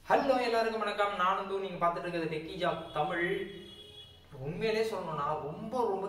hello எல்லாருக்கும் வணக்கம் நான் வந்து நீங்க பார்த்துட்டு இருக்கிறது டெக்கி ஜாப் தமிழ் உண்மையிலே சொல்லணும்னா ரொம்ப ரொம்ப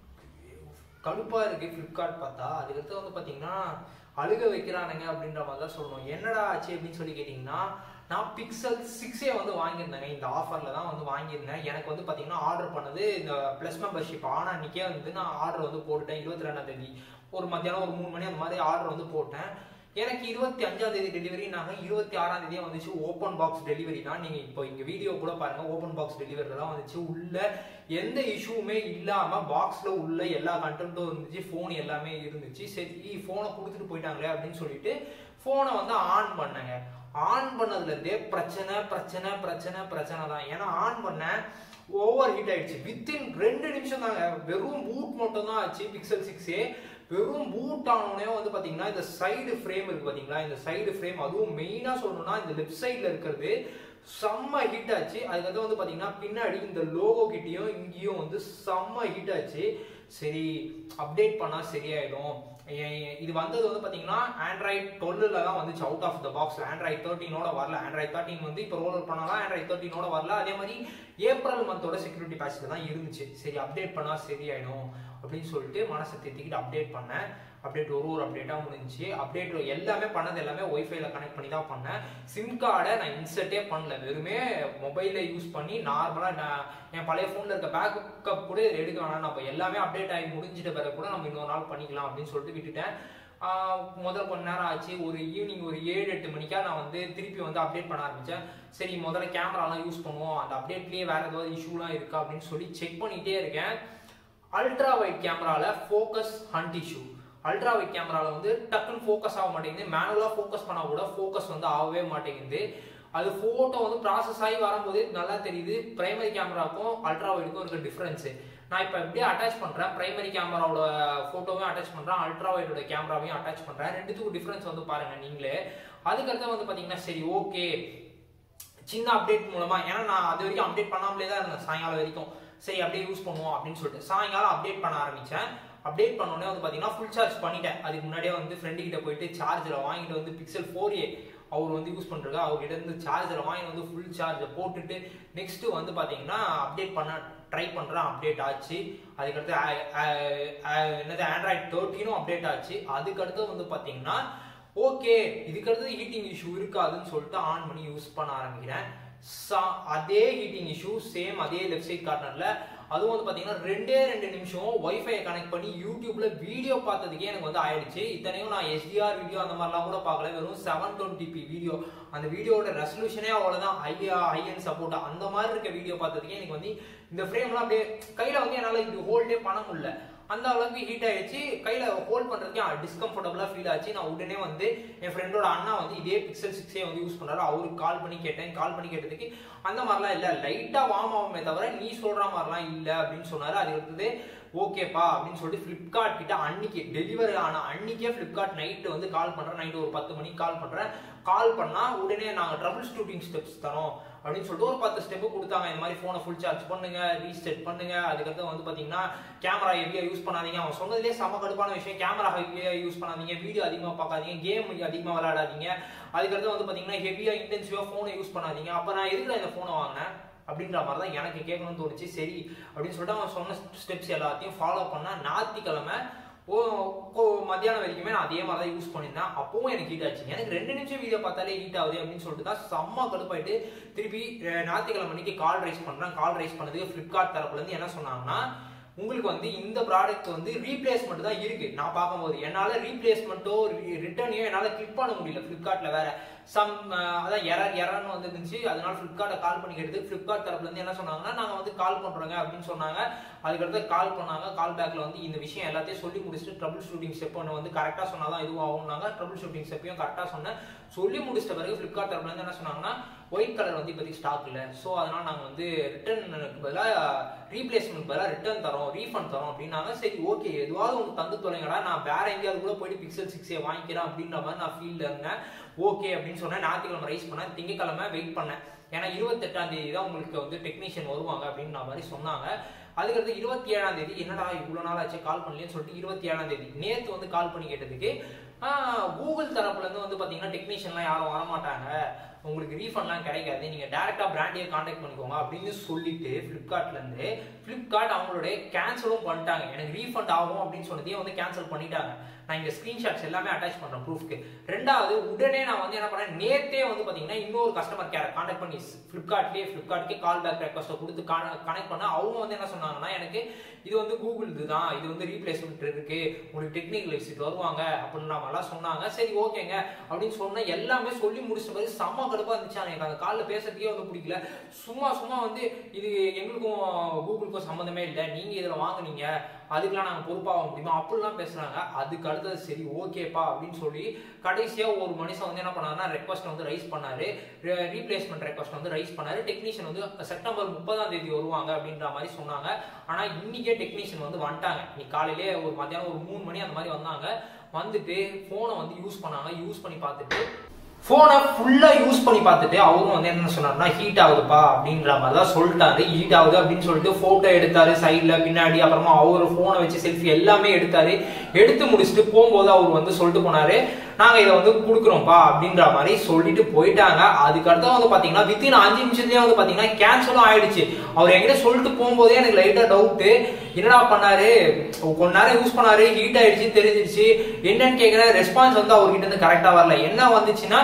கடுப்பா இருக்கு ஃப்ளிப்கார்ட் பார்த்தா அதுக்கடுத்து வந்து பாத்தீங்கன்னா அழுக வைக்கிறானுங்க அப்படின்ற மாதிரி தான் சொல்லணும் என்னடா ஆச்சு அப்படின்னு சொல்லி கேட்டிங்கன்னா நான் பிக்சல் சிக்ஸே வந்து வாங்கியிருந்தேங்க இந்த ஆஃபரில் தான் வந்து வாங்கியிருந்தேன் எனக்கு வந்து பார்த்தீங்கன்னா ஆர்டர் பண்ணது இந்த ப்ளஸ் மெம்பர்ஷிப் ஆனால் அன்றைக்கே வந்து நான் ஆர்டர் வந்து போட்டுட்டேன் இருபத்தி ரெண்டாம் தேதி ஒரு மத்தியானம் ஒரு மூணு மணி அந்த மாதிரி ஆர்டர் வந்து போட்டேன் எனக்கு இருபத்தி அஞ்சாம் தேதி டெலிவரி நாங்கள் இருபத்தி ஆறாம் தேதியே வந்துச்சு ஓப்பன் பாக்ஸ் டெலிவரி தான் நீங்கள் இப்போ இங்கே வீடியோ கூட பாருங்க ஓப்பன் பாக்ஸ் டெலிவரி தான் வந்துச்சு உள்ள எந்த இஷ்யூவுமே இல்லாமல் பாக்ஸில் உள்ள எல்லா கண்டென்ட்டும் இருந்துச்சு ஃபோன் எல்லாமே இருந்துச்சு சரி ஃபோனை கொடுத்துட்டு போயிட்டாங்களே அப்படின்னு சொல்லிட்டு ஃபோனை வந்து ஆன் பண்ணேங்க ஆன் பண்ணதுலேருந்தே பிரச்சனை பிரச்சனை பிரச்சனை பிரச்சனை தான் ஏன்னா ஆன் பண்ண ஓவர் ஹீட் ஆயிடுச்சு வித்தின் ரெண்டு நிமிஷம் தாங்க வெறும் பூட் மட்டும் தான் ஆச்சு பிக்சல் சிக்ஸே வெறும் பூட் ஆனோடனே வந்து பாத்தீங்கன்னா இந்த சைடு ஃப்ரேம் இருக்கு பாத்தீங்களா இந்த சைடு ஃப்ரேம் அதுவும் மெயினா சொல்லணும்னா இந்த லெஃப்ட் சைடுல இருக்கிறது செம்ம ஹீட் ஆச்சு அதுக்கப்புறம் வந்து பாத்தீங்கன்னா பின்னாடி இந்த லோகோ கிட்டயும் இங்கேயும் வந்து செம்ம ஹீட் ஆச்சு சரி அப்டேட் பண்ணா சரியாயிடும் ஏ- இது வந்தது வந்து பாத்தீங்கன்னா ஆண்ட்ராய்ட் டுவெல்ல தான் வந்துச்சு out of the box Android தேர்ட்டினோட வரல ஆண்ட்ராய்ட் தேர்ட்டின் வந்து இப்போ ரோல் பண்ணாலும் ஆண்ட்ராய்ட் தேர்ட்டினோட வரல அதே மாதிரி ஏப்ரல் மந்தோட செக்யூரிட்டி பேட்ச்ல தான் இருந்துச்சு சரி அப்டேட் பண்ணா சரியாயிடும் அப்படின்னு சொல்லிட்டு மனசை தேத்திக்கிட்டு அப்டேட் பண்ணேன் அப்டேட் ஒரு ஒரு அப்டேட்டாக முடிஞ்சுச்சு அப்டேட் எல்லாமே பண்ணது எல்லாமே ஒய்ஃபைல கனெக்ட் பண்ணி தான் பண்ணேன் சிம் கார்டை நான் இன்சர்ட்டே பண்ணல வெறுமே மொபைலில் யூஸ் பண்ணி நார்மலாக நான் என் பழைய ஃபோனில் இருக்க பேக்கப் கூட இதில் எடுக்க வேணாம் நம்ம எல்லாமே அப்டேட் ஆகி முடிஞ்சிட்ட பிறகு கூட நம்ம இன்னொரு நாள் பண்ணிக்கலாம் அப்படின்னு சொல்லிட்டு விட்டுட்டேன் ஆஹ் முதல் கொஞ்ச நேரம் ஆச்சு ஒரு ஈவினிங் ஒரு ஏழு எட்டு மணிக்கா நான் வந்து திருப்பி வந்து அப்டேட் பண்ண ஆரம்பிச்சேன் சரி முதல்ல கேமராலாம் யூஸ் பண்ணுவோம் அந்த அப்டேட்லேயே வேற ஏதாவது இஷ்யூலாம் இருக்கா அப்படின்னு சொல்லி செக் பண்ணிட்டே இருக்கேன் அல்ட்ரா வைட் கேமரால focus hunt issue ultra wide கேமரால வந்து டக்குன்னு ஃபோக்கஸ் ஆக மாட்டேங்குது மேனுவலா ஃபோக்கஸ் பண்ணா கூட ஃபோக்கஸ் வந்து ஆகவே மாட்டேங்குது அது போட்டோ வந்து ப்ராசஸ் ஆகி வரும்போது நல்லா தெரியுது பிரைமரி கேமராக்கும் அல்ட்ரா வைடுக்கும் இருக்க டிஃபரன்ஸ் நான் இப்போ எப்படியே அட்டாச் பண்றேன் பிரைமரி கேமராவோட போட்டோவையும் அட்டாச் பண்றேன் அல்ட்ரா வைடோட கேமராவையும் அட்டாச் பண்றேன் ரெண்டுத்துக்கும் டிஃபரன்ஸ் வந்து பாருங்க நீங்களே அதுக்கடுத்து வந்து பாத்தீங்கன்னா சரி ஓகே சின்ன அப்டேட் மூலமா ஏன்னா நான் அது வரைக்கும் அப்டேட் பண்ணாமலே தான் இருந்தேன் சாயங்காலம் வரைக்கும் சரி அப்படியே யூஸ் பண்ணுவோம் அப்படின்னு சொல்லிட்டு சாயங்காலம் அப்டேட் பண்ண ஆரம்பிச்சேன் அப்டேட் பண்ணோடனே வந்து பாத்தீங்கன்னா ஃபுல் சார்ஜ் பண்ணிட்டேன் அதுக்கு முன்னாடியே வந்து ஃப்ரெண்டு கிட்ட போயிட்டு சார்ஜர் வாங்கிட்டு வந்து பிக்சல் ஃபோர் ஏ அவர் வந்து யூஸ் பண்றாரு அவர்கிட்ட இருந்து சார்ஜர் வாங்கி வந்து ஃபுல் சார்ஜை போட்டுட்டு நெக்ஸ்ட் வந்து பாத்தீங்கன்னா அப்டேட் பண்ண ட்ரை பண்றேன் அப்டேட் ஆச்சு அதுக்கடுத்து ஆ- ஆ- ஆ- என்னது ஆண்ட்ராய்ட் தேர்ட்டினும் அப்டேட் ஆச்சு அதுக்கடுத்து வந்து பாத்தீங்கன்னா ஓகே இதுக்கடுத்து ஹீட்டிங் இஷ்யூ இருக்காதுன்னு சொல்லிட்டு ஆன் பண்ணி யூஸ் பண்ண ஆரம்பிக்கிறேன் சா- அதே ஹீட்டிங் இஷ்யூ சேம் அதே லெஃப்ட் சைட் கார்னர்ல அதுவும் வந்து பாத்தீங்கன்னா ரெண்டே ரெண்டு நிமிஷம் ஒய்ஃபை கனெக்ட் பண்ணி யூடியூப்ல வீடியோ பார்த்ததுக்கே எனக்கு வந்து ஆயிடுச்சு இத்தனையும் நான் எஸ்டிஆர் வீடியோ அந்த மாதிரிலாம் கூட பார்க்கல வெறும் செவன் டுவெண்ட்டி பி வீடியோ அந்த வீடியோட ரெசல்யூஷனே அவ்வளவுதான் ஐயா ஐஎன் சப்போர்ட் அந்த மாதிரி இருக்க வீடியோ பார்த்ததுக்கே எனக்கு வந்து இந்த ஃப்ரேம்லாம் அப்படியே கையில வந்து என்னால இது ஹோல்டே பண்ண முடியல அந்த அளவுக்கு ஹீட் ஆயிடுச்சு கையில ஹோல்ட் பண்றதுக்கு டிஸ்கம்ஃபர்டபுளா ஃபீல் ஆச்சு நான் உடனே வந்து என் ஃப்ரெண்டோட அண்ணா வந்து இதே பிக்சல் சிக்ஸே வந்து யூஸ் பண்றாரு அவருக்கு கால் பண்ணி கேட்டேன் கால் பண்ணி கேட்டதுக்கு அந்த மாதிரிலாம் இல்ல லைட்டா வார்ம் ஆகுமே தவிர நீ சொல்ற மாதிரிலாம் இல்ல அப்படின்னு சொன்னாரு அது அடுத்தது ஓகேப்பா அப்படின்னு சொல்லிட்டு ஃப்ளிப்கார்ட் கிட்ட அன்னைக்கு டெலிவரி ஆன அன்னைக்கே ஃப்ளிப்கார்ட் நைட்டு வந்து கால் பண்றேன் நைட்டு ஒரு பத்து மணிக்கு கால் பண்றேன் கால் பண்ணா உடனே நாங்க ட்ரபிள் ஷூட்டிங் ஸ்டெப்ஸ் தரோம் அப்படின்னு சொல்லிட்டு ஒரு பத்து ஸ்டெப்பு கொடுத்தாங்க இந்த மாதிரி ஃபோனை ஃபுல் சார்ஜ் பண்ணுங்க ரீசெட் பண்ணுங்க அதுக்கடுத்து வந்து பாத்தீங்கன்னா கேமரா ஹெவியா யூஸ் பண்ணாதீங்க அவன் சொன்னதுலேயே செம கடுப்பான விஷயம் கேமரா ஹெவியா யூஸ் பண்ணாதீங்க வீடியோ அதிகமா பார்க்காதீங்க கேம் அதிகமா விளையாடாதீங்க அதுக்கடுத்து வந்து பாத்தீங்கன்னா ஹெவியா இன்டென்சிவா ஃபோனை யூஸ் பண்ணாதீங்க அப்ப நான் எதுக்குடா இந்த ஃபோனை வாங்கினேன் அப்படின்ற மாதிரி தான் எனக்கு கேட்கணும்னு தோணுச்சு சரி அப்படின்னு சொல்லிட்டு அவன் சொன்ன ஸ்டெப்ஸ் எல்லாத்தையும் ஃபாலோ பண்ணா ஞாயிற்றுக்கிழமை ஓ கோ- மத்தியானம் வரைக்குமே நான் அதே மாதிரி தான் யூஸ் பண்ணியிருந்தேன் அப்பவும் எனக்கு ஹீட் ஆச்சு எனக்கு ரெண்டு நிமிஷம் வீடியோ பார்த்தாலே ஹீட் ஆகுது அப்படின்னு சொல்லிட்டு தான் செம்ம கடுப்பாயிட்டு திருப்பி அஹ், ஞாயிற்றுக்கிழமை அன்னைக்கு கால் ரைஸ் பண்றேன் கால் ரைஸ் பண்ணதுக்கு ஃப்ளிப்கார்ட் தரப்புல இருந்து என்ன சொன்னாங்கன்னா உங்களுக்கு வந்து இந்த ப்ராடக்ட் வந்து ரீப்ளேஸ்மெண்ட் தான் இருக்கு நான் பார்க்கும்போது என்னால ரீப்ளேஸ்மெண்ட்டோ ரிட்டர்னையோ என்னால கிளிக் பண்ண முடியல ஃப்ளிப்கார்ட்ல வேற சம் அதான் எரர் எரர்னு வந்து இருந்துச்சு அதனால ஃப்ளிப்கார்ட்டை கால் பண்ணி கேட்டது ஃப்ளிப்கார்ட் தரப்புல இருந்து என்ன சொன்னாங்கன்னா நாங்க வந்து கால் பண்றோங்க அப்படின்னு சொன்னாங்க அதுக்கடுத்து கால் பண்ணாங்க கால் பேக்ல வந்து இந்த விஷயம் எல்லாத்தையும் சொல்லி முடிச்சுட்டு ட்ரபிள் ஷூட்டிங் ஸ்டெப் ஒன்று வந்து கரெக்டா சொன்னாதான் இதுவும் ஆகும்னாங்க ட்ரபிள் ஷூட்டிங் ஸ்டெப்பையும் கரெக்டா சொன்னேன் சொல்லி முடிச்சிட்ட பிறகு ஃப்ளிப்கார்ட் தரப்புல இருந்து என்ன சொன்னாங்கன்னா ஒயிட் கலர் வந்து இப்போதைக்கு ஸ்டாக் இல்லை ஸோ அதனால நாங்கள் வந்து ரிட்டர்னுக்கு பதிலாக ரீப்ளேஸ்மெண்ட் பதிலாக ரிட்டர்ன் தரோம் ரீஃபண்ட் தரோம் அப்படின்னாங்க சரி ஓகே எதுவாவது உங்களுக்கு தந்து தொலைங்கடா நான் வேற எங்கேயாவது கூட போயிட்டு பிக்சல் சிக்ஸே வாங்கிக்கிறேன் அப்படின்ற மாதிரி நான் ஃபீல்ல இருந்தேன் ஓகே அப்படின்னு சொன்னேன் ஞாயிற்றுக்கிழமை ரைஸ் பண்ணேன் திங்கக்கிழமை வெயிட் பண்ணேன் ஏன்னா இருபத்தெட்டாம் தேதி தான் உங்களுக்கு வந்து டெக்னீஷியன் வருவாங்க அப்படின்ற மாதிரி சொன்னாங்க அதுக்கடுத்து இருபத்தி ஏழாம் தேதி என்னடா இவ்வளவு நாள் ஆச்சு கால் பண்ணலன்னு சொல்லிட்டு இருபத்தி ஏழாம் தேதி நேத்து வந்து கால் பண்ணி கேட்டதுக்கு ஆஹ், கூகுள் தரப்புல இருந்து வந்து பாத்தீங்கன்னா டெக்னீஷியன்லாம் யாரும் வரமாட்டாங்க உங்களுக்கு ரீஃபண்ட்லாம் கிடைக்காது நீங்க டேரக்டா பிராண்டியை காண்டாக்ட் பண்ணிக்கோங்க அப்படின்னு சொல்லிட்டு ஃப்ளிப்கார்ட்ல இருந்து ஃப்ளிப்கார்ட் அவங்களுடைய கேன்சலும் பண்ணிட்டாங்க எனக்கு ரீஃபண்ட் ஆகும் அப்படின்னு சொன்னதையும் வந்து கேன்சல் பண்ணிட்டாங்க நான் இங்க ஸ்கிரீன்ஷாட்ஸ் எல்லாமே அட்டாச் பண்றேன் ப்ரூஃப்க்கு ரெண்டாவது உடனே நான் வந்து என்ன பண்ணேன் நேத்தே வந்து பாத்தீங்கன்னா இன்னொரு கஸ்டமர் கேர் காண்டாக்ட் பண்ணி ஃப்ளிப்கார்ட்லயே ஃப்ளிப்கார்ட்கே கால் பேக் ரெக்வஸ்ட்டை கொடுத்து கனெக்ட் பண்ண அவங்க வந்து என்ன சொன்னாங்கன்னா எனக்கு இது வந்து கூகுள் இதுதான் இது வந்து ரீப்ளேஸ்மெண்ட் இருக்கு உங்களுக்கு டெக்னிக்கல் விசிட் வருவாங்க அப்படின்ற மாதிரிலாம் சொன்னாங்க சரி ஓகேங்க அப்படின்னு சொன்னா எல்லாமே சொல்லி முடிச்ச பிறகு செம்ம கடுப்பா இருந்துச்சு ஆனா எனக்கு அந்த காலில் பேசுறதுக்கே வந்து பிடிக்கல சும்மா சும்மா வந்து இது எங்களுக்கும் கூகுளுக்கும் சம்மந்தமே இல்லை நீங்க இதுல வாங்குனீங்க அதுக்கெல்லாம் நாங்க பொறுப்பாக முடியுமா அப்படிலாம் பேசுறாங்க அதுக்கு அடுத்தது சரி ஓகேப்பா அப்படின்னு சொல்லி கடைசியா ஒரு மனுஷன் வந்து என்ன பண்ணாருன்னா ரெக்வஸ்ட் வந்து ரைஸ் பண்ணாரு ரீப்ளேஸ்மெண்ட் ரெக்வஸ்ட் வந்து ரைஸ் பண்ணாரு டெக்னீஷியன் வந்து செப்டம்பர் முப்பதாம் தேதி வருவாங்க அப்படின்ற மாதிரி சொன்னாங்க ஆனா இன்னைக்கே டெக்னீஷியன் வந்து வந்துட்டாங்க இன்னைக்கு காலையிலே ஒரு மத்தியானம் ஒரு மூணு மணி அந்த மாதிரி வந்தாங்க வந்துட்டு போனை வந்து யூஸ் பண்ணாங்க யூஸ் பண்ணி பார்த்துட்டு ஃபோனை ஃபுல்லாக யூஸ் பண்ணி பார்த்துட்டு அவரும் வந்து என்ன சொன்னார்னா ஹீட் ஆகுதுப்பா அப்படின்ற மாதிரி தான் சொல்லிட்டாரு ஹீட் ஆகுது அப்படின்னு சொல்லிட்டு ஃபோட்டோ எடுத்தாரு சைடில் பின்னாடி அப்புறமா அவர் ஃபோனை வச்சு செல்ஃபி எல்லாமே எடுத்தாரு எடுத்து முடிச்சுட்டு போகும்போது அவர் வந்து சொல்லிட்டு போனாரு நாங்கள் இதை வந்து கொடுக்குறோம்ப்பா அப்படின்ற மாதிரி சொல்லிட்டு போயிட்டாங்க அதுக்கு அடுத்து வந்து பார்த்தீங்கன்னா வித்தின் அஞ்சு நிமிஷத்துலேயே வந்து பார்த்தீங்கன்னா கேன்சலும் ஆயிடுச்சு அவர் என்கிட்ட சொல்லிட்டு போகும்போதே எனக்கு லைட்டாக டவுட்டு என்னடா பண்ணாரு கொஞ்ச நேரம் யூஸ் பண்ணாரு ஹீட் ஆயிடுச்சு தெரிஞ்சிருச்சு என்னன்னு கேட்குறேன் ரெஸ்பான்ஸ் வந்து அவர்கிட்ட இருந்து கரெக்டாக வரல என்ன வந்துச்சுன்னா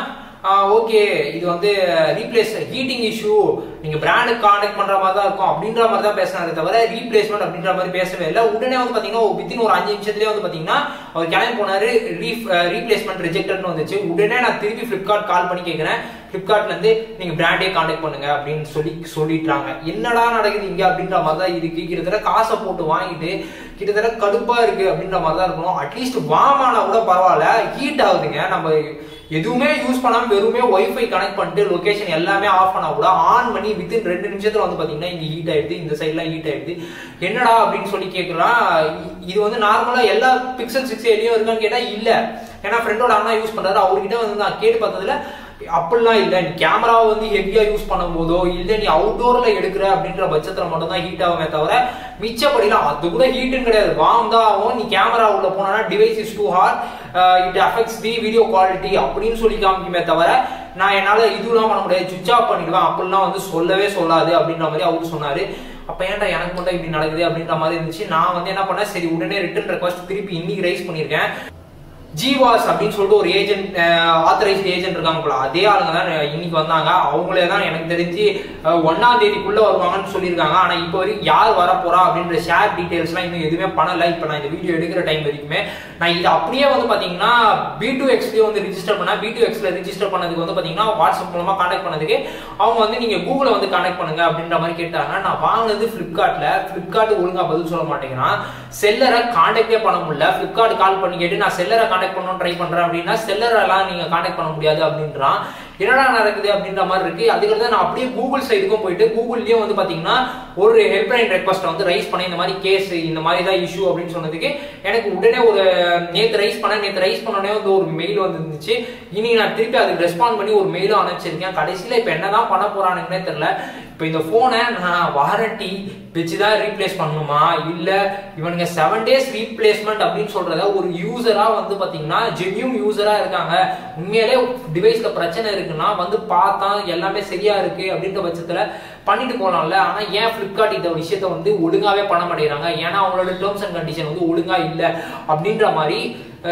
ஓகே இது வந்து ரீப்ளேஸ் ஹீட்டிங் இஷ்யூ நீங்க பிராண்டு கான்டாக்ட் பண்ற மாதிரி தான் இருக்கும் அப்படின்ற மாதிரி தான் பேசினாரு தவிர ரீப்ளேஸ்மெண்ட் அப்படின்ற மாதிரி பேசவே இல்லை உடனே வந்து பாத்தீங்கன்னா வித்தின் ஒரு அஞ்சு நிமிஷத்துலயே வந்து பாத்தீங்கன்னா அவர் கிளம்பி போனாரு ரீப்ளேஸ்மெண்ட் ரிஜெக்டட்னு வந்துச்சு உடனே நான் திருப்பி பிளிப்கார்ட் கால் பண்ணி கேட்கிறேன் பிளிப்கார்ட்ல இருந்து நீங்க பிராண்டே கான்டாக்ட் பண்ணுங்க அப்படின்னு சொல்லி சொல்லிட்டாங்க என்னடா நடக்குது இங்க அப்படின்ற மாதிரி தான் இருக்கு கிட்டத்தட்ட காசை போட்டு வாங்கிட்டு கிட்டத்தட்ட கடுப்பா இருக்கு அப்படின்ற மாதிரி தான் இருக்கணும் அட்லீஸ்ட் வாமானா கூட பரவாயில்ல ஹீட் ஆகுதுங்க நம்ம எதுவுமே யூஸ் பண்ணாம வெறுமே ஒய்ஃபை கனெக்ட் பண்ணிட்டு லொகேஷன் எல்லாமே ஆஃப் பண்ணா கூட ஆன் பண்ணி வித்தின் ரெண்டு நிமிஷத்துல வந்து பாத்தீங்கன்னா இங்க ஹீட் ஆயிடுது இந்த சைட்லாம் ஹீட் ஆயிடுது என்னடா அப்படின்னு சொல்லி கேட்கலாம் இது வந்து நார்மலா எல்லா பிக்சல் சிக்ஸ் ஏரியும் இருக்கான்னு கேட்டா இல்ல ஏன்னா ஃப்ரெண்டோட அண்ணா யூஸ் பண்றாரு அவர்கிட்ட வந்து நான் கேட்டு பார்த்ததுல அப்படிலாம் இல்லை நீ கேமராவை வந்து ஹெவியா யூஸ் பண்ணும் போதோ இல்லை நீ அவுட்டோர்ல எடுக்கிற அப்படின்ற பட்சத்துல மட்டும் தான் ஹீட் ஆகுமே தவிர மிச்சப்படிலாம் அது கூட ஹீட்டுன்னு கிடையாது வாம் தான் ஆகும் நீ கேமரா உள்ள போனா device is too hot it affects the video quality அப்படின்னு சொல்லி காமிக்குமே தவிர நான் என்னால இதுலாம் பண்ண முடியாது சுவிச் ஆஃப் பண்ணிடுவேன் அப்படிலாம் வந்து சொல்லவே சொல்லாது அப்படின்ற மாதிரி அவரு சொன்னாரு அப்ப ஏன்டா எனக்கு மட்டும் இப்படி நடக்குது அப்படின்ற மாதிரி இருந்துச்சு நான் வந்து என்ன பண்ணேன் சரி உடனே ரிட்டர்ன் ரெக்வஸ்ட் திருப்பி இன்னைக்கு ரைஸ் பண்ணியிருக்கேன் ஜிவாஸ் அப்படின்னு சொல்லிட்டு ஒரு ஏஜென்ட் ஆத்தரைஸ்ட் ஏஜென்ட் இருக்காங்க போல அதே ஆளுங்க தான் இன்னைக்கு வந்தாங்க அவங்களே தான் எனக்கு தெரிஞ்சு ஒன்னாம் தேதிக்குள்ள வருவாங்கன்னு சொல்லியிருக்காங்க ஆனா இப்போ வரைக்கும் யார் வர போறா அப்படின்ற ஷேர் டீடைல்ஸ்லாம் இன்னும் எதுவுமே பண்ணல இப்போ நான் இந்த வீடியோ எடுக்கிற டைம் வரைக்குமே நான் இது அப்படியே வந்து பாத்தீங்கன்னா பி டூ எக்ஸ்லயே வந்து ரிஜிஸ்டர் பண்ண பி டூ எக்ஸ்ல ரிஜிஸ்டர் பண்ணதுக்கு வந்து பாத்தீங்கன்னா வாட்ஸ்அப் மூலமா கான்டாக்ட் பண்ணதுக்கு அவங்க வந்து நீங்க கூகுளை வந்து கான்டாக்ட் பண்ணுங்க அப்படின்ற மாதிரி கேட்டாங்க நான் வாங்கினது பிளிப்கார்ட்ல பிளிப்கார்ட் ஒழுங்கா பதில் சொல்ல மாட்டேங்கிறான் செல்லரை கான்டாக்டே பண்ண முடியல பிளிப்கார்ட் கால் பண்ணி கேட்டு நான் செல்லரை கான்டாக்ட் பண்ணணும் ட்ரை பண்றேன் அப்படின்னா செல்லரெல்லாம் நீங்க கான்டாக்ட் பண்ண முடியாது அப்படின்றான் என்னடா நடக்குது அப்படின்ற மாதிரி இருக்கு அதுக்கடுத்து நான் அப்படியே கூகுள் சைடுக்கும் போயிட்டு கூகுள்லயும் வந்து பாத்தீங்கன்னா ஒரு ஹெல்ப்லைன் ரெக்வஸ்ட் வந்து ரைஸ் பண்ணி இந்த மாதிரி கேஸ் இந்த மாதிரி தான் இஷ்யூ அப்படின்னு சொன்னதுக்கு எனக்கு உடனே ஒரு நேத்து ரைஸ் பண்ண நேத்து ரைஸ் பண்ணனே வந்து ஒரு மெயில் வந்துருந்துச்சு இனி நான் திருப்பி அதுக்கு ரெஸ்பாண்ட் பண்ணி ஒரு மெயிலும் அனுப்பிச்சிருக்கேன் கடைசியில இப்ப என்னதான் பண்ண போறானுங்கன்னே தெரியல இப்போ இந்த போனை நான் வாரண்டி வச்சுதான் ரீப்ளேஸ் பண்ணணுமா இல்ல இவனுங்க செவன் டேஸ் ரீப்ளேஸ்மெண்ட் அப்படின்னு சொல்றத ஒரு யூசரா வந்து பாத்தீங்கன்னா ஜென்யூன் யூசரா இருக்காங்க உண்மையிலே டிவைஸ்ல பிரச்சனை இருக்குன்னா வந்து பார்த்தா எல்லாமே சரியா இருக்கு அப்படின்ற பட்சத்துல பண்ணிட்டு போலாம்ல ஆனா ஏன் பிளிப்கார்ட் இந்த விஷயத்த வந்து ஒழுங்காவே பண்ண மாட்டேங்கிறாங்க ஏன்னா அவங்களோட டேர்ம்ஸ் அண்ட் கண்டிஷன் வந்து ஒழுங்கா இல்ல அப்படின்ற மாதிரி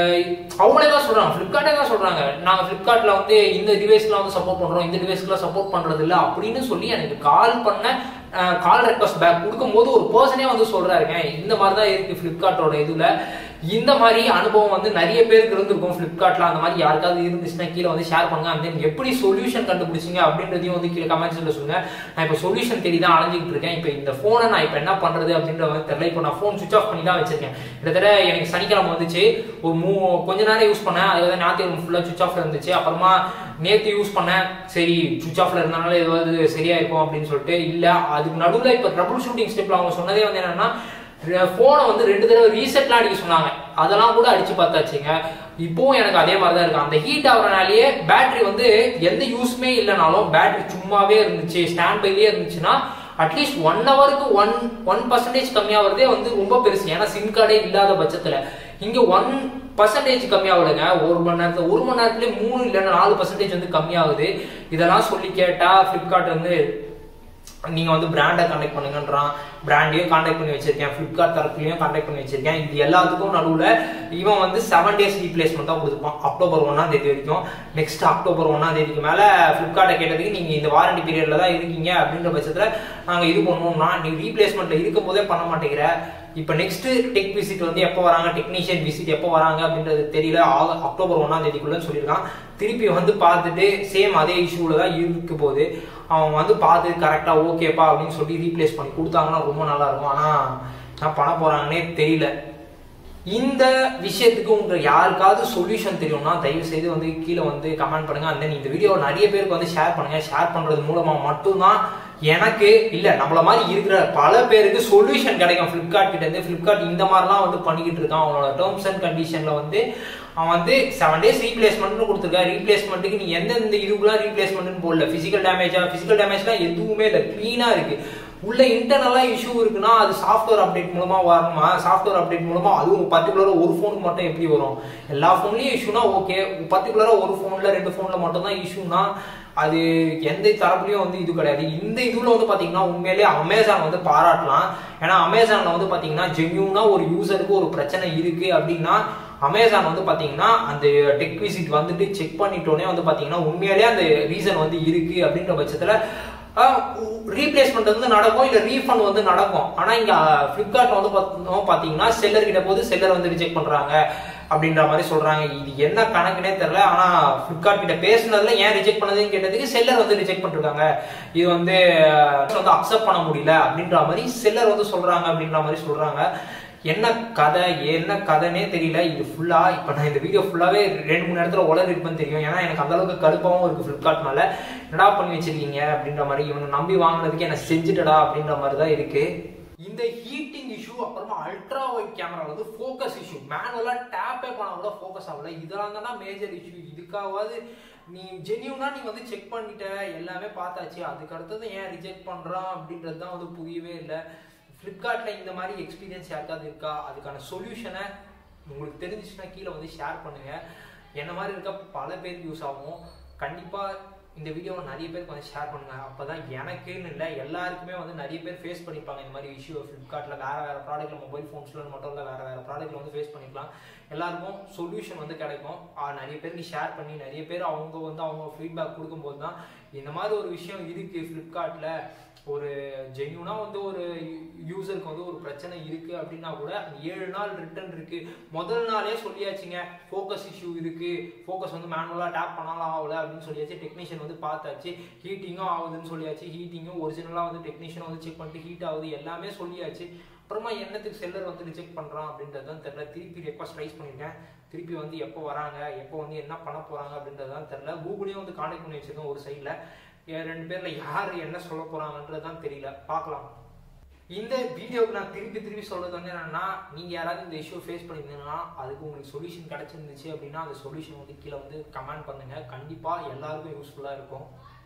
அவங்களே தான் சொல்றாங்க பிளிப்கார்ட்டே தான் சொல்றாங்க நாங்க பிளிப்கார்ட்ல வந்து இந்த டிவைஸ்க்குலாம் வந்து சப்போர்ட் பண்றோம் இந்த டிவைஸ்க்குலாம் சப்போர்ட் பண்றது இல்ல அப்படின்னு சொல்லி எனக்கு கால் பண்ண கால் ரெக்வஸ்ட் பேக் கொடுக்கும்போது ஒரு பர்சனே வந்து சொல்றாருங்க இந்த மாதிரி தான் இருக்கு பிளிப்கார்ட்டோட இதுல இந்த மாதிரி அனுபவம் வந்து நிறைய பேருக்கு இருந்திருக்கும் பிளிப்கார்ட்ல அந்த மாதிரி யாருக்காவது இருந்துச்சுன்னா கீழே வந்து ஷேர் பண்ணுங்க அந்த எப்படி சொல்யூஷன் கண்டுபிடிச்சிங்க அப்படின்றதையும் வந்து கீழே கமெண்ட்ஸ்ல சொல்லுங்க நான் இப்போ சொல்யூஷன் தேடி தான் அலைஞ்சிட்டு இருக்கேன் இப்போ இந்த போனை நான் இப்போ என்ன பண்றது அப்படின்ற வந்து தெரியல இப்போ நான் ஃபோன் சுவிச் ஆஃப் பண்ணி தான் வச்சிருக்கேன் கிட்டத்தட்ட எனக்கு சனிக்கிழமை வந்துச்சு ஒரு மூ கொஞ்ச நேரம் யூஸ் பண்ணேன் அதுக்கு ஞாயிற்றுக்கிழமை ஃபுல்லாக சுவிச் ஆஃப்ல இருந்துச்சு அப்புறமா நேற்று யூஸ் பண்ணேன் சரி சுவிச் ஆஃப்ல இருந்தனால ஏதாவது சரியா இருக்கும் அப்படின்னு சொல்லிட்டு இல்ல அதுக்கு நடுவில் இப்போ ட்ரபுள் ஷூட்டிங் ஸ்டெப்ல அவங்க சொன்னதே வந்து என்னன்னா போனை வந்து ரெண்டு தடவை ரீசெட்லாம் அடிக்க சொன்னாங்க அதெல்லாம் கூட அடிச்சு பார்த்தாச்சுங்க இப்போவும் எனக்கு அதே மாதிரி தான் இருக்கு அந்த ஹீட் ஆகுறனாலேயே பேட்டரி வந்து எந்த யூஸ்மே இல்லைனாலும் பேட்டரி சும்மாவே இருந்துச்சு ஸ்டாண்ட் பைலேயே இருந்துச்சுன்னா அட்லீஸ்ட் ஒன் ஹவருக்கு ஒன் ஒன் பர்சன்டேஜ் கம்மியாகிறதே வந்து ரொம்ப பெருசு ஏன்னா சிம் கார்டே இல்லாத பட்சத்துல இங்க ஒன் பர்சன்டேஜ் கம்மியாகுதுங்க ஒரு மணி நேரத்துல ஒரு மணி நேரத்துல மூணு இல்லைன்னா நாலு பர்சன்டேஜ் வந்து கம்மியாகுது இதெல்லாம் சொல்லி கேட்டா ஃப்ளிப்கார்ட் வந்து நீங்க வந்து பிராண்டை கான்டாக்ட் பண்ணுங்கன்றான் பிராண்டையும் கான்டாக்ட் பண்ணி வச்சிருக்கேன் ஃப்ளிப்கார்ட் தரப்புலையும் கான்டாக்ட் பண்ணி வச்சிருக்கேன் இது எல்லாத்துக்கும் நடுவுல இவன் வந்து செவன் டேஸ் ரீப்ளேஸ்மெண்ட் தான் கொடுத்துப்பான் அக்டோபர் ஒன்னாம் தேதி வரைக்கும் நெக்ஸ்ட் அக்டோபர் ஒன்னாம் தேதிக்கு மேல ஃப்ளிப்கார்ட்டை கேட்டதுக்கு நீங்க இந்த வாரண்டி பீரியட்ல தான் இருக்கீங்க அப்படின்ற பட்சத்துல நாங்க இது பண்ணுவோம்னா நீ ரீப்ளேஸ்மெண்ட்ல இருக்கும் போதே பண்ண மாட்டேங்கிற இப்போ நெக்ஸ்ட் டெக் விசிட் வந்து எப்போ வராங்க டெக்னீஷியன் விசிட் எப்போ வராங்க அப்படின்றது தெரியல ஆக- அக்டோபர் ஒன்னாம் தேதிக்குள்ள சொல்லியிருக்கான் திருப்பி வந்து பார்த்துட்டு சேம் அதே இஷ்யூல தான் இருக்க போகுது அவன் வந்து பார்த்து கரெக்டா ஓகேப்பா அப்படின்னு சொல்லி ரீப்ளேஸ் பண்ணி கொடுத்தாங்கன்னா ரொம்ப நல்லா இருக்கும் ஆனா நான் பண்ண போறாங்கன்னே தெரியல இந்த விஷயத்துக்கு உங்க யாருக்காவது சொல்யூஷன் தெரியும்னா தயவு செய்து வந்து கீழே வந்து கமெண்ட் பண்ணுங்க அந்த இந்த வீடியோ நிறைய பேருக்கு வந்து ஷேர் பண்ணுங்க ஷேர் பண்றது மூலமா மட்டும்தான் எனக்கு இல்ல நம்மள மாதிரி இருக்கிற பல பேருக்கு சொல்யூஷன் கிடைக்கும் ஃபிளிப்கார்ட் கிட்ட இருந்து ஃபிளிப்கார்ட் இந்த மாதிரிலாம் வந்து பண்ணிக்கிட்டு இருக்கான் அவனோட டேர்ம்ஸ் அண்ட் கண்டிஷன்ல வந்து அவன் வந்து செவன் டேஸ் ரீப்ளேஸ்மெண்ட்னு கொடுத்துருக்கா ரீப்ளேஸ்மெண்ட்டுக்கு நீ எந்தெந்த இதுக்குலாம் ரீப்ளேஸ்மெண்ட்னு போடல பிசிக்கல் டேமேஜா பிசிக்கல் டேமேஜ்லாம் எதுவுமே இல்லை க்ளீனா இருக்கு உள்ள இன்டர்னலா இஷ்யூ இருக்குன்னா அது சாஃப்ட்வேர் அப்டேட் மூலமா வரணுமா சாஃப்ட்வேர் அப்டேட் மூலமா அதுவும் பர்டிகுலரா ஒரு ஃபோனுக்கு மட்டும் எப்படி வரும் எல்லா ஃபோன்லயும் இஷ்யூனா ஓகே பர்டிகுலரா ஒரு ஃபோன்ல ரெண்டு ஃபோன்ல மட்டும் தான் இஷ்யூனா அது எந்த தரப்புலயும் வந்து இது கிடையாது இந்த இதுல வந்து பாத்தீங்கன்னா உண்மையிலேயே அமேசான் வந்து பாராட்டலாம் ஏன்னா அமேசான்ல வந்து பாத்தீங்கன்னா ஜென்யூனா ஒரு யூசருக்கு ஒரு பிரச்சனை இருக்கு அப்படின்னா அமேசான் வந்து பாத்தீங்கன்னா அந்த டெக் விசிட் வந்துட்டு செக் பண்ணிட்டோன்னே வந்து பாத்தீங்கன்னா உண்மையிலேயே அந்த ரீசன் வந்து இருக்கு அப்படின்ற பட்சத்துல ரீப்ளேஸ்மெண்ட் வந்து நடக்கும் இல்ல ரீஃபண்ட் வந்து நடக்கும் ஆனா இங்க பிளிப்கார்ட் வந்து பாத்தீங்கன்னா- பாத்தீங்கன்னா செல்லர் கிட்ட போது செல்லர் வந்து ரிஜெக்ட் பண்றாங்க அப்படின்ற மாதிரி சொல்றாங்க இது என்ன கணக்குனே தெரியல ஆனா பிளிப்கார்ட் கிட்ட பேசுனதுல ஏன் ரிஜெக்ட் பண்ணதுன்னு கேட்டதுக்கு செல்லர் வந்து ரிஜெக்ட் பண்ணிருக்காங்க இது வந்து அஹ், வந்து அக்செப்ட் பண்ண முடியல அப்படின்ற மாதிரி செல்லர் வந்து சொல்றாங்க அப்படின்ற மாதிரி சொல்றாங்க என்ன கதை என்ன கதைனே தெரியல இது ஃபுல்லா இப்ப நான் இந்த வீடியோ ஃபுல்லாவே ரெண்டு மூணு இடத்துல உலர் இருப்பேன்னு தெரியும் ஏன்னா எனக்கு அந்த அளவுக்கு கடுப்பாவும் இருக்கு ஃபிளிப்கார்ட்னால என்னடா பண்ணி வச்சிருக்கீங்க அப்படின்ற மாதிரி இவங்க நம்பி வாங்கினதுக்கு என்ன செஞ்சுட்டடா அப்படின்ற மாதிரி தான் இருக்கு இந்த ஹீட்டிங் இஷ்யூ அப்புறமா அல்ட்ரா வைட் கேமரா வந்து ஃபோக்கஸ் இஷ்யூ மேனுவலா டேப்பே பண்ணா கூட ஃபோக்கஸ் ஆகல இதெல்லாம் தான் மேஜர் இஷ்யூ இதுக்காவது நீ ஜென்யூனா நீ வந்து செக் பண்ணிட்ட எல்லாமே பார்த்தாச்சு அதுக்கு அடுத்தது ஏன் ரிஜெக்ட் பண்றான் அப்படின்றது தான் வந்து புரியவே இல்லை ஃப்ளிப்கார்ட்ல இந்த மாதிரி எக்ஸ்பீரியன்ஸ் யாருக்காவது இருக்கா அதுக்கான சொல்யூஷனை உங்களுக்கு தெரிஞ்சிச்சுன்னா கீழே வந்து ஷேர் பண்ணுங்க என்ன மாதிரி இருக்க பல பேருக்கு யூஸ் ஆகும் கண்டிப்பா இந்த வீடியோவை நிறைய பேருக்கு வந்து ஷேர் பண்ணுங்க அப்பதான் எனக்குன்னு இல்லை எல்லாருக்குமே வந்து நிறைய பேர் ஃபேஸ் பண்ணிப்பாங்க இந்த மாதிரி இஷ்யூ ஃப்ளிப்கார்ட்ல வேற வேற ப்ராடக்ட்ல மொபைல் ஃபோன்ஸ்ல மட்டும் இல்லை வேற வேற ப்ராடக்ட்ல வந்து ஃபேஸ் பண்ணிக்கலாம் எல்லாருக்கும் சொல்யூஷன் வந்து கிடைக்கும் ஆஹ் நிறைய பேருக்கு ஷேர் பண்ணி நிறைய பேர் அவங்க வந்து அவங்க ஃபீட்பேக் கொடுக்கும்போது தான் இந்த மாதிரி ஒரு விஷயம் இருக்கு ஃப்ளிப்கார்ட்ல ஒரு ஜென்யூனா வந்து ஒரு யூசருக்கு வந்து ஒரு பிரச்சனை இருக்கு அப்படின்னா கூட அந்த ஏழு நாள் ரிட்டர்ன் இருக்கு முதல் நாளே சொல்லியாச்சுங்க ஃபோக்கஸ் இஷ்யூ இருக்கு ஃபோக்கஸ் வந்து மேனுவலா டேப் பண்ணாலும் ஆகல அப்படின்னு சொல்லியாச்சு டெக்னீஷியன் வந்து பார்த்தாச்சு ஹீட்டிங்கும் ஆகுதுன்னு சொல்லியாச்சு ஹீட்டிங்கும் ஒரிஜினலா வந்து டெக்னீஷியன் வந்து செக் பண்ணிட்டு ஹீட் ஆகுது எல்லாமே சொல்லியாச்சு அப்புறமா என்னத்துக்கு செல்லர் வந்து ரிஜெக்ட் பண்றான் அப்படின்றது தான் தெரியல திருப்பி ரெக்வஸ்ட் ரைஸ் பண்ணிருக்கேன் திருப்பி வந்து எப்போ வராங்க எப்போ வந்து என்ன பண்ண போறாங்க அப்படின்றது தான் தெரியல கூகுளையும் வந்து கான்டாக்ட் பண்ணி வச்சிருக்கோம் ஒரு சைட்ல ரெண்டு பேர்ல யார் என்ன சொல்ல போறாங்கன்றது தான் தெரியல பார்க்கலாம் இந்த வீடியோவுக்கு நான் திருப்பி திருப்பி சொல்றது வந்து என்னன்னா நீங்க யாராவது இந்த இஷ்யூ ஃபேஸ் பண்ணியிருந்தீங்கன்னா அதுக்கு உங்களுக்கு சொல்யூஷன் கிடைச்சிருந்துச்சு அப்படின்னா அந்த சொல்யூஷன் வந்து கீழே வந்து கமெண்ட் பண்ணுங்க கண்டிப்பா எல்லாருக்கும் யூஸ்ஃபுல்லா இருக்கும்